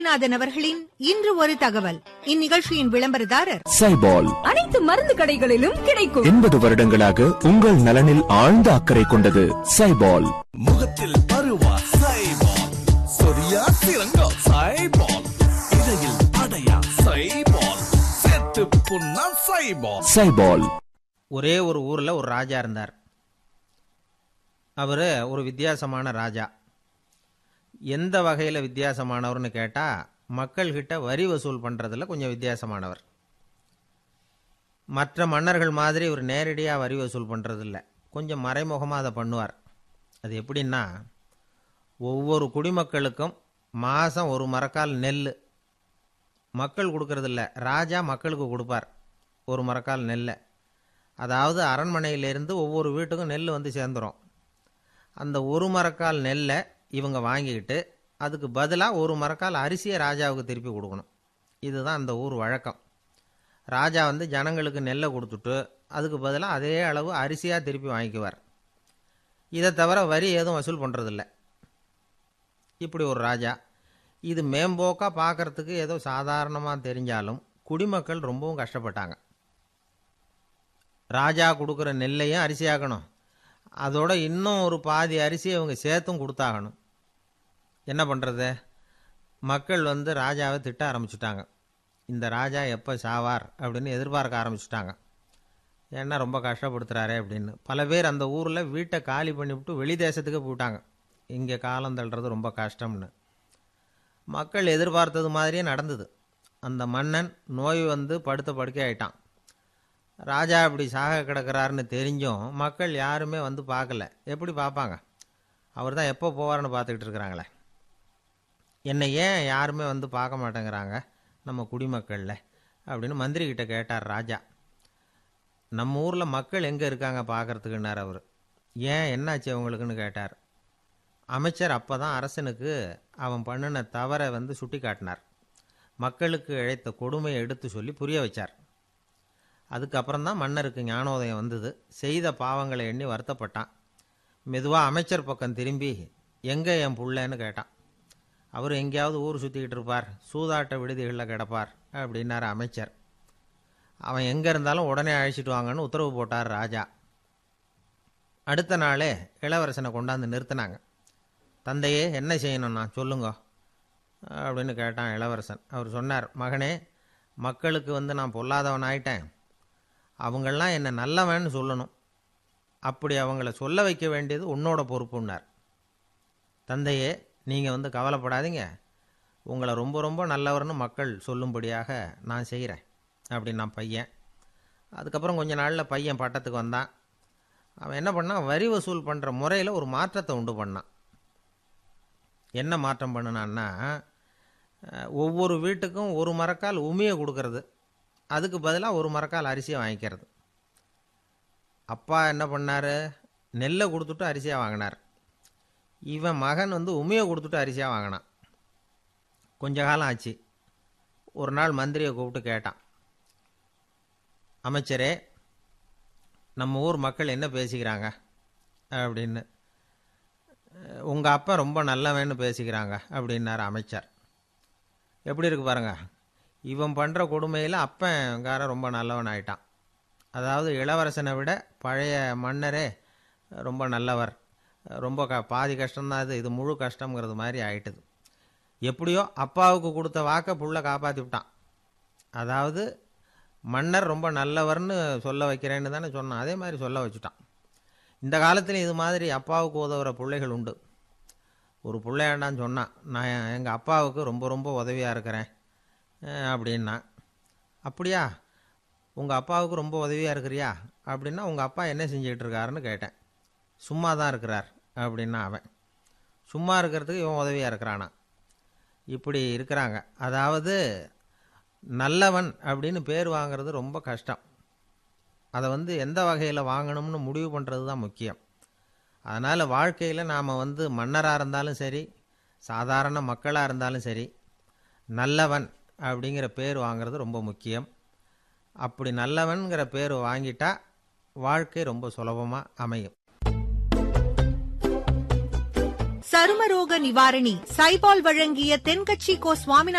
நாதன் அவர்களின் இன்று ஒரு தகவல் இந்நிகழ்ச்சியின் விளம்பரதாரர் சைபால் அனைத்து மருந்து கடைகளிலும் கிடைக்கும் எண்பது வருடங்களாக உங்கள் நலனில் ஆழ்ந்த அக்கறை கொண்டது சைபால் முகத்தில் பருவா சைபால் சொரியா சிறங்கா சைபால் இடையில் அடையா சைபால் செத்து புண்ணா சைபால் சைபால் ஒரே ஒரு ஊரில் ஒரு ராஜா இருந்தார் அவர் ஒரு வித்தியாசமான ராஜா எந்த வகையில் வித்தியாசமானவர்னு கேட்டால் மக்கள்கிட்ட வரி வசூல் பண்ணுறதுல கொஞ்சம் வித்தியாசமானவர் மற்ற மன்னர்கள் மாதிரி ஒரு நேரடியாக வரி வசூல் பண்ணுறதில்ல கொஞ்சம் மறைமுகமாக அதை பண்ணுவார் அது எப்படின்னா ஒவ்வொரு குடிமக்களுக்கும் மாதம் ஒரு மரக்கால் நெல் மக்கள் கொடுக்கறதில்ல ராஜா மக்களுக்கு கொடுப்பார் ஒரு மரக்கால் நெல்லை அதாவது அரண்மனையிலேருந்து ஒவ்வொரு வீட்டுக்கும் நெல் வந்து சேர்ந்துரும் அந்த ஒரு மரக்கால் நெல்லை இவங்க வாங்கிக்கிட்டு அதுக்கு பதிலாக ஒரு மரக்கால் அரிசியை ராஜாவுக்கு திருப்பி கொடுக்கணும் இதுதான் அந்த ஊர் வழக்கம் ராஜா வந்து ஜனங்களுக்கு நெல்லை கொடுத்துட்டு அதுக்கு பதிலாக அதே அளவு அரிசியாக திருப்பி வாங்கிக்குவார் இதை தவிர வரி எதுவும் வசூல் பண்ணுறதில்ல இப்படி ஒரு ராஜா இது மேம்போக்காக பார்க்கறதுக்கு ஏதோ சாதாரணமாக தெரிஞ்சாலும் குடிமக்கள் ரொம்பவும் கஷ்டப்பட்டாங்க ராஜா கொடுக்குற நெல்லையும் அரிசியாக்கணும் அதோட இன்னும் ஒரு பாதி அரிசியை அவங்க சேர்த்தும் கொடுத்தாகணும் என்ன பண்ணுறது மக்கள் வந்து ராஜாவை திட்ட ஆரம்பிச்சிட்டாங்க இந்த ராஜா எப்போ சாவார் அப்படின்னு எதிர்பார்க்க ஆரம்பிச்சிட்டாங்க ஏன்னா ரொம்ப கஷ்டப்படுத்துகிறாரே அப்படின்னு பல பேர் அந்த ஊரில் வீட்டை காலி பண்ணிவிட்டு வெளி தேசத்துக்கு போயிட்டாங்க இங்கே காலம் தள்ளுறது ரொம்ப கஷ்டம்னு மக்கள் எதிர்பார்த்தது மாதிரியே நடந்தது அந்த மன்னன் நோய் வந்து படுத்த படுக்கை ஆயிட்டான் ராஜா இப்படி சாக கிடக்கிறாருன்னு தெரிஞ்சும் மக்கள் யாருமே வந்து பார்க்கல எப்படி பார்ப்பாங்க அவர் தான் எப்போ போவார்னு பார்த்துக்கிட்டு இருக்கிறாங்களே என்னை ஏன் யாருமே வந்து பார்க்க மாட்டேங்கிறாங்க நம்ம குடிமக்களில் அப்படின்னு மந்திரி கிட்ட கேட்டார் ராஜா நம்ம ஊரில் மக்கள் எங்கே இருக்காங்க பார்க்கறதுக்குன்னார் அவர் ஏன் என்னாச்சு அவங்களுக்குன்னு கேட்டார் அமைச்சர் அப்போ தான் அரசனுக்கு அவன் பண்ணின தவறை வந்து சுட்டி காட்டினார் மக்களுக்கு இழைத்த கொடுமையை எடுத்து சொல்லி புரிய வச்சார் அதுக்கப்புறம் தான் மன்னருக்கு ஞானோதயம் வந்தது செய்த பாவங்களை எண்ணி வருத்தப்பட்டான் மெதுவாக அமைச்சர் பக்கம் திரும்பி எங்கே என் புள்ளன்னு கேட்டான் அவர் எங்கேயாவது ஊர் சுற்றிக்கிட்டு இருப்பார் சூதாட்ட விடுதிகளில் கிடப்பார் அப்படின்னாரு அமைச்சர் அவன் எங்கே இருந்தாலும் உடனே அழைச்சிட்டு வாங்கன்னு உத்தரவு போட்டார் ராஜா அடுத்த நாளே இளவரசனை கொண்டாந்து நிறுத்தினாங்க தந்தையே என்ன செய்யணும்னா சொல்லுங்க அப்படின்னு கேட்டான் இளவரசன் அவர் சொன்னார் மகனே மக்களுக்கு வந்து நான் பொல்லாதவன் ஆயிட்டேன் அவங்கெல்லாம் என்னை நல்லவன்னு சொல்லணும் அப்படி அவங்கள சொல்ல வைக்க வேண்டியது உன்னோட பொறுப்புன்னார் தந்தையே நீங்கள் வந்து கவலைப்படாதீங்க உங்களை ரொம்ப ரொம்ப நல்லவர்னு மக்கள் சொல்லும்படியாக நான் செய்கிறேன் அப்படின்னு நான் பையன் அதுக்கப்புறம் கொஞ்ச நாளில் பையன் பட்டத்துக்கு வந்தான் அவன் என்ன பண்ணான் வரி வசூல் பண்ணுற முறையில் ஒரு மாற்றத்தை உண்டு பண்ணான் என்ன மாற்றம் பண்ணினான்னா அஹ், ஒவ்வொரு வீட்டுக்கும் ஒரு மரக்கால் உமியை கொடுக்கறது அதுக்கு பதிலாக ஒரு மரக்கால் அரிசியை வாங்கிக்கிறது அப்பா என்ன பண்ணார் நெல்லை கொடுத்துட்டு அரிசியாக வாங்கினார் இவன் மகன் வந்து உமியை கொடுத்துட்டு அரிசியாக வாங்கினான் கொஞ்ச காலம் ஆச்சு ஒரு நாள் மந்திரியை கூப்பிட்டு கேட்டான் அமைச்சரே நம்ம ஊர் மக்கள் என்ன பேசிக்கிறாங்க அப்படின்னு உங்கள் அப்பா ரொம்ப நல்லவன்னு பேசிக்கிறாங்க அப்படின்னாரு அமைச்சர் எப்படி இருக்கு பாருங்க இவன் பண்ணுற கொடுமையில் அப்பன்காரன் ரொம்ப நல்லவன் ஆயிட்டான் அதாவது இளவரசனை விட பழைய மன்னரே ரொம்ப நல்லவர் ரொம்ப க பாதி கஷ்டம்தான் இது இது முழு கஷ்டங்கிறது மாதிரி ஆயிட்டுது எப்படியோ அப்பாவுக்கு கொடுத்த வாக்கை புள்ள காப்பாற்றி விட்டான் அதாவது மன்னர் ரொம்ப நல்லவர்னு சொல்ல வைக்கிறேன்னு தானே சொன்னான் அதே மாதிரி சொல்ல வச்சுட்டான் இந்த காலத்தில் இது மாதிரி அப்பாவுக்கு உதவுற பிள்ளைகள் உண்டு ஒரு பிள்ளையாண்டான்னு சொன்னான் நான் எங்கள் அப்பாவுக்கு ரொம்ப ரொம்ப உதவியாக இருக்கிறேன் அஹ் அப்படின்னா அப்படியா உங்கள் அப்பாவுக்கு ரொம்ப உதவியாக இருக்கிறியா அப்படின்னா உங்கள் அப்பா என்ன செஞ்சுக்கிட்டு இருக்காருன்னு கேட்டேன் சும்மா தான் இருக்கிறார் அப்படின்னா அவன் சும்மா இருக்கிறதுக்கு இவன் உதவியாக இருக்கிறானா இப்படி இருக்கிறாங்க அதாவது நல்லவன் அப்படின்னு பேர் வாங்குறது ரொம்ப கஷ்டம் அதை வந்து எந்த வகையில் வாங்கணும்னு முடிவு பண்ணுறது தான் முக்கியம் அதனால் வாழ்க்கையில் நாம் வந்து மன்னராக இருந்தாலும் சரி சாதாரண மக்களாக இருந்தாலும் சரி நல்லவன் அப்படிங்கிற பேர் வாங்குறது ரொம்ப முக்கியம் அப்படி நல்லவன்கிற பேர் வாங்கிட்டா வாழ்க்கை ரொம்ப சுலபமாக அமையும் சருமரோக நிவாரணி சைபால் வழங்கிய தென்கட்சி கோ சுவாமிநாதன்